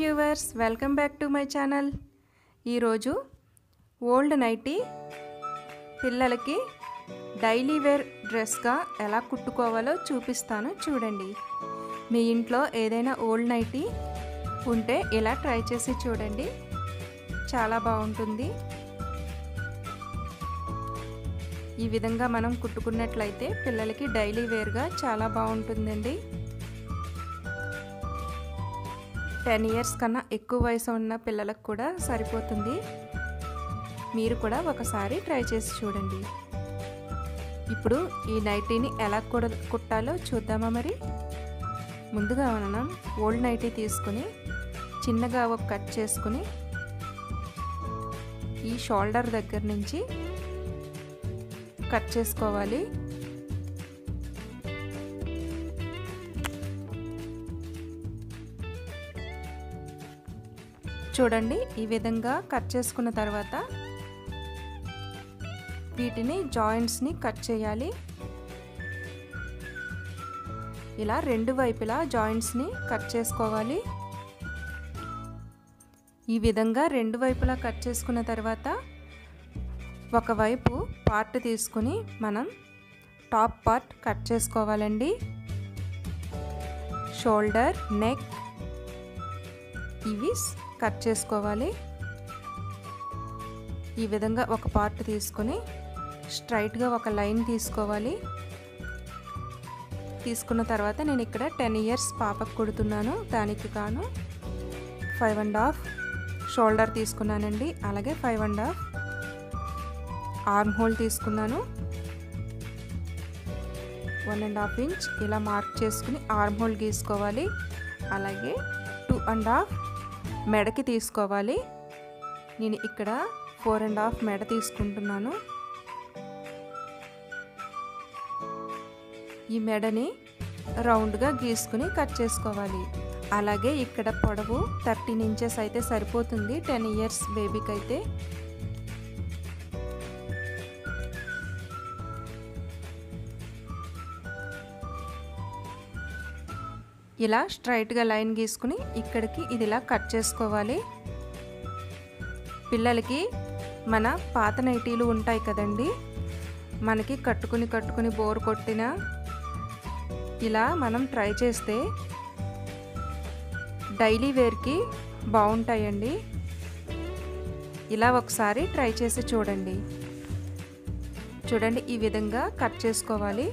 viewers welcome back to my channel ఈరోజు old nighty పిల్లలకి daily wear డ్రెస్గా ఎలా కుట్టుకోవాలో చూపిస్తాను చూడండి మీ ఇంట్లో ఏదైనా ఓల్డ్ నైటీ ఉంటే ఇలా ట్రై చేసి చూడండి చాలా బాగుంటుంది ఈ విధంగా మనం కుట్టుకున్నట్లయితే పిల్లలకి డైలీ వేర్గా చాలా బాగుంటుందండి టెన్ ఇయర్స్ కన్నా ఎక్కువ వయసు ఉన్న పిల్లలకు కూడా సరిపోతుంది మీరు కూడా ఒకసారి ట్రై చేసి చూడండి ఇప్పుడు ఈ నైటీని ఎలా కూడా కుట్టాలో చూద్దామా మరి ముందుగా మనం ఓల్డ్ నైటీ తీసుకుని చిన్నగా ఒక కట్ చేసుకుని ఈ షోల్డర్ దగ్గర నుంచి కట్ చేసుకోవాలి చూడండి ఈ విధంగా కట్ చేసుకున్న తర్వాత వీటిని జాయింట్స్ని కట్ చేయాలి ఇలా రెండు వైపులా జాయింట్స్ని కట్ చేసుకోవాలి ఈ విధంగా రెండు వైపులా కట్ చేసుకున్న తర్వాత ఒకవైపు పార్ట్ తీసుకుని మనం టాప్ పార్ట్ కట్ చేసుకోవాలండి షోల్డర్ నెక్ ఇవి కట్ చేసుకోవాలి ఈ విధంగా ఒక పార్ట్ తీసుకొని స్ట్రైట్గా ఒక లైన్ తీసుకోవాలి తీసుకున్న తర్వాత నేను ఇక్కడ టెన్ ఇయర్స్ పాపకు కుడుతున్నాను దానికి కాను ఫైవ్ అండ్ హాఫ్ షోల్డర్ తీసుకున్నానండి అలాగే five and half armhole తీసుకున్నాను వన్ అండ్ హాఫ్ ఇంచ్ ఇలా మార్క్ చేసుకుని ఆర్మ్ హోల్ గీసుకోవాలి అలాగే టూ అండ్ హాఫ్ మెడకి తీసుకోవాలి నేను ఇక్కడ ఫోర్ అండ్ హాఫ్ మెడ తీసుకుంటున్నాను ఈ మెడని రౌండ్గా గీసుకుని కట్ చేసుకోవాలి అలాగే ఇక్కడ పొడవు థర్టీన్ ఇంచెస్ అయితే సరిపోతుంది టెన్ ఇయర్స్ బేబీకి అయితే ఇలా స్ట్రైట్గా లైన్ గీసుకుని ఇక్కడికి ఇది ఇలా కట్ చేసుకోవాలి పిల్లలకి మన పాత నైటీలు ఉంటాయి కదండి మనకి కట్టుకుని కట్టుకుని బోర్ కొట్టిన ఇలా మనం ట్రై చేస్తే డైలీ వేర్కి బాగుంటాయండి ఇలా ఒకసారి ట్రై చేసి చూడండి చూడండి ఈ విధంగా కట్ చేసుకోవాలి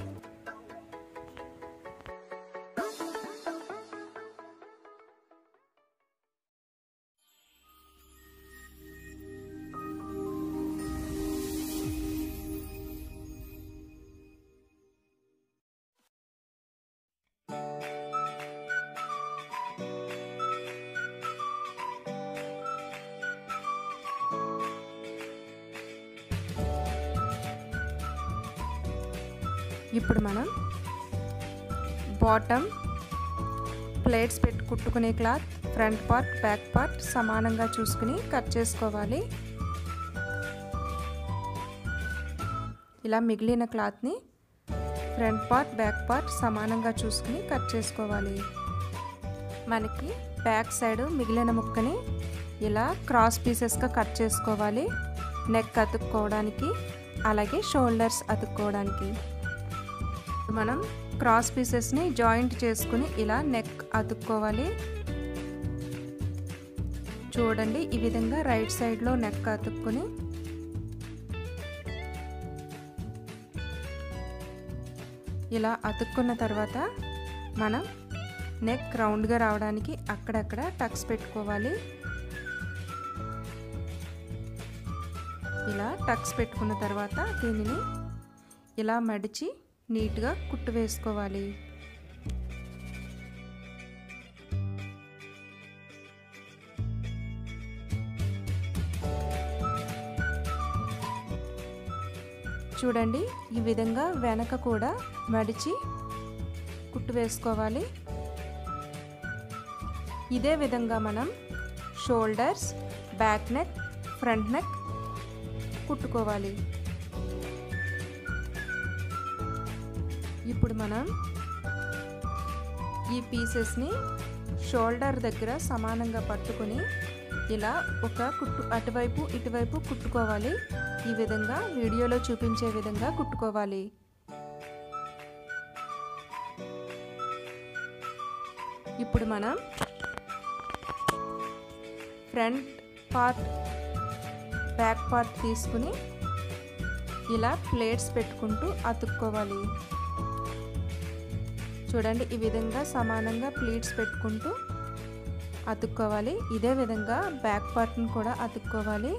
ఇప్పుడు మనం బాటమ్ ప్లేట్స్ పెట్టి కుట్టుకునే cloth front part back part సమానంగా చూసుకుని కట్ చేసుకోవాలి ఇలా మిగిలిన క్లాత్ని ఫ్రంట్ పార్ట్ బ్యాక్ పార్ట్ సమానంగా చూసుకుని కట్ చేసుకోవాలి మనకి బ్యాక్ సైడ్ మిగిలిన ముక్కని ఇలా క్రాస్ పీసెస్గా కట్ చేసుకోవాలి నెక్ అతుక్కోవడానికి అలాగే షోల్డర్స్ అతుక్కోవడానికి మనం క్రాస్ పీసెస్ని జాయింట్ చేసుకుని ఇలా నెక్ అతుక్కోవాలి చూడండి ఈ విధంగా రైట్ సైడ్లో నెక్ అతుక్కుని ఇలా అతుక్కున్న తర్వాత మనం నెక్ రౌండ్గా రావడానికి అక్కడక్కడ టక్స్ పెట్టుకోవాలి ఇలా టక్స్ పెట్టుకున్న తర్వాత దీనిని ఇలా మడిచి నీట్గా కుట్టు వేసుకోవాలి చూడండి ఈ విధంగా వెనక కూడా మడిచి కుట్టు వేసుకోవాలి ఇదే విధంగా మనం shoulders back neck front neck కుట్టుకోవాలి ఇప్పుడు మనం ఈ పీసెస్ని షోల్డర్ దగ్గర సమానంగా పట్టుకుని ఇలా ఒక కుట్టు అటువైపు ఇటువైపు కుట్టుకోవాలి ఈ విధంగా వీడియోలో చూపించే విధంగా కుట్టుకోవాలి ఇప్పుడు మనం ఫ్రంట్ పార్ట్ బ్యాక్ పార్ట్ తీసుకుని ఇలా ప్లేట్స్ పెట్టుకుంటూ అతుక్కోవాలి చూడండి ఈ విధంగా సమానంగా ప్లీట్స్ పెట్టుకుంటూ అతుక్కోవాలి ఇదే విధంగా బ్యాక్ పార్ట్ని కూడా అతుక్కోవాలి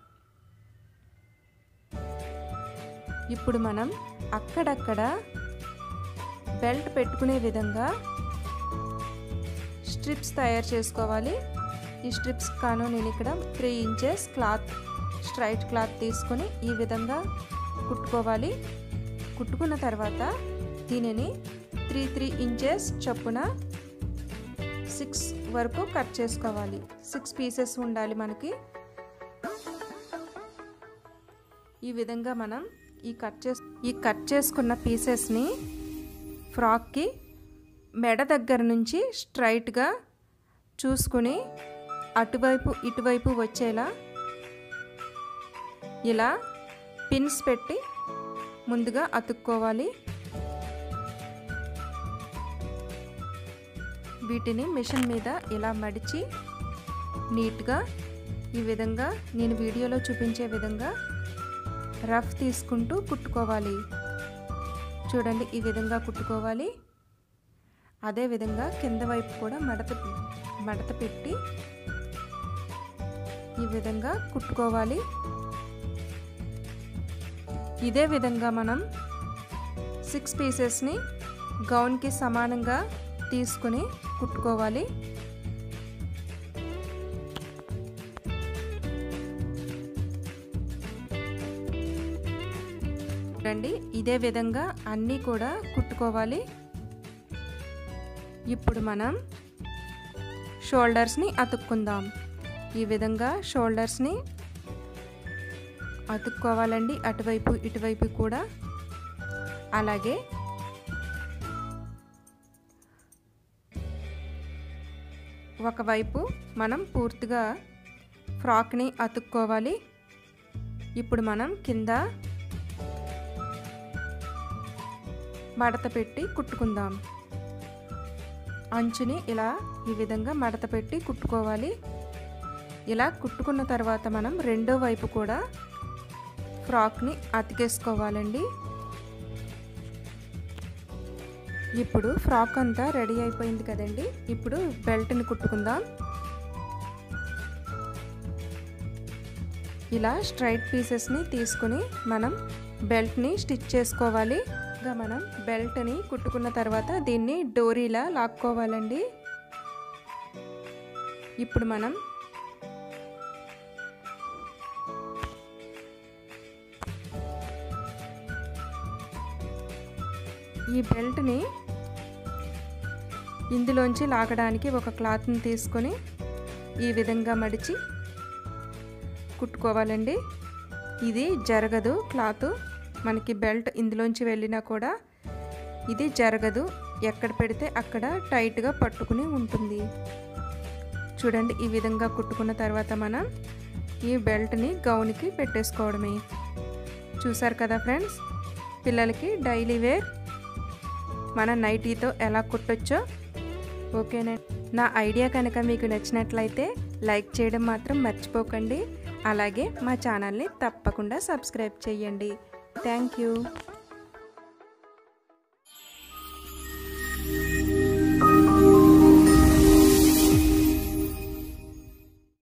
ఇప్పుడు మనం అక్కడక్కడ బెల్ట్ పెట్టుకునే విధంగా స్ట్రిప్స్ తయారు చేసుకోవాలి ఈ స్ట్రిప్స్ కాను నేను ఇక్కడ three inches cloth straight cloth తీసుకొని ఈ విధంగా కుట్టుకోవాలి కుట్టుకున్న తర్వాత దీనిని త్రీ త్రీ ఇంచెస్ చొప్పున సిక్స్ వరకు కట్ చేసుకోవాలి సిక్స్ పీసెస్ ఉండాలి మనకి ఈ విధంగా మనం ఈ కట్ చేస్ ఈ కట్ చేసుకున్న పీసెస్ని ఫ్రాక్కి మెడ దగ్గర నుంచి స్ట్రైట్గా చూసుకుని అటువైపు ఇటువైపు వచ్చేలా ఇలా పిన్స్ పెట్టి ముందుగా అతుక్కోవాలి వీటిని మిషన్ మీద ఇలా మడిచి నీట్గా ఈ విధంగా నేను వీడియోలో చూపించే విధంగా రఫ్ తీసుకుంటూ కుట్టుకోవాలి చూడండి ఈ విధంగా కుట్టుకోవాలి అదే విధంగా కింద వైపు కూడా మడత మడత పెట్టి ఈ విధంగా కుట్టుకోవాలి ఇదే విధంగా మనం సిక్స్ పీసెస్ని గౌన్కి సమానంగా తీసుకుని కుట్టుకోవాలి రండి ఇదే విధంగా అన్నీ కూడా కుట్టుకోవాలి ఇప్పుడు మనం షోల్డర్స్ని అతుక్కుందాం ఈ విధంగా షోల్డర్స్ని అతుక్కోవాలండి అటువైపు ఇటువైపు కూడా అలాగే ఒకవైపు మనం పూర్తిగా ఫ్రాక్ని అతుక్కోవాలి ఇప్పుడు మనం కింద మడత పెట్టి కుట్టుకుందాం అంచుని ఇలా ఈ విధంగా మడత పెట్టి కుట్టుకోవాలి ఇలా కుట్టుకున్న తర్వాత మనం రెండో వైపు కూడా ఫ్రాక్ని అతికేసుకోవాలండి ఇప్పుడు ఫ్రాక్ అంతా రెడీ అయిపోయింది కదండి ఇప్పుడు బెల్ట్ని కుట్టుకుందాం ఇలా స్ట్రైట్ పీసెస్ని తీసుకుని మనం బెల్ట్ని స్టిచ్ చేసుకోవాలి ఇంకా మనం బెల్ట్ని కుట్టుకున్న తర్వాత దీన్ని డోరీలా లాక్కోవాలండి ఇప్పుడు మనం ఈ బెల్ట్ని ఇందులోంచి లాగడానికి ఒక క్లాత్ని తీసుకొని ఈ విధంగా మడిచి కుట్టుకోవాలండి ఇది జరగదు క్లాత్ మనకి బెల్ట్ ఇందులోంచి వెళ్ళినా కూడా ఇది జరగదు ఎక్కడ పెడితే అక్కడ టైట్గా పట్టుకుని ఉంటుంది చూడండి ఈ విధంగా కుట్టుకున్న తర్వాత మనం ఈ బెల్ట్ని గౌన్కి పెట్టేసుకోవడమే చూసారు కదా ఫ్రెండ్స్ పిల్లలకి డైలీ వేర్ మన నైటీతో ఎలా కుట్టొచ్చో ఓకేనండి నా ఐడియా కనుక మీకు నచ్చినట్లయితే లైక్ చేయడం మాత్రం మర్చిపోకండి అలాగే మా ఛానల్ని తప్పకుండా సబ్స్క్రైబ్ చేయండి థ్యాంక్ యూ